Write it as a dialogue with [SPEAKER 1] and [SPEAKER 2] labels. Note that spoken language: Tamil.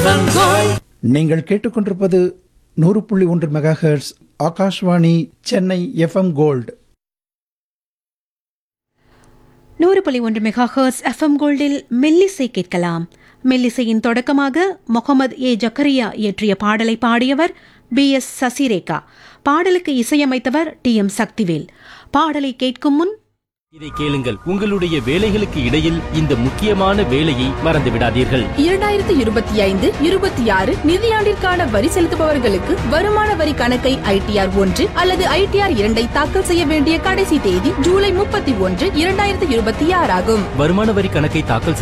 [SPEAKER 1] எஃப்எம் கோல்ட்
[SPEAKER 2] நீங்கள் கேட்டுக்கொண்டிருப்பது நூறு புள்ளி ஒன்று megahertz Akashvani Chennai FM gold
[SPEAKER 3] நூறு புள்ளி ஒன்று மெகா ஹர்ஸ் எஃப்எம் கோல்டில் மெல்லிசை கேட்கலாம் மெல்லிசையின் தொடக்கமாக முகமது ஏ ஜக்கரியா இயற்றிய பாடலை பாடியவர் பி எஸ் சசிரேகா பாடலுக்கு இசையமைத்தவர் டி எம் சக்திவேல் பாடலை கேட்கும் முன்
[SPEAKER 4] இதை கேளுங்கள் உங்களுடைய வேலைகளுக்கு இடையில் இந்த முக்கியமான வேலையை மறந்து விடாதீர்கள்
[SPEAKER 5] இரண்டாயிரத்தி இருபத்தி ஐந்து இருபத்தி ஆறு நிதியாண்டிற்கான வரி செலுத்துபவர்களுக்கு வருமான வரி கணக்கை ஐடிஆர் ஒன்று அல்லது ஐடிஆர் இரண்டை தாக்கல் செய்ய வேண்டிய கடைசி தேதி ஜூலை முப்பத்தி ஒன்று இரண்டாயிரத்தி இருபத்தி ஆறாகும்
[SPEAKER 4] வருமான வரி கணக்கை தாக்கல்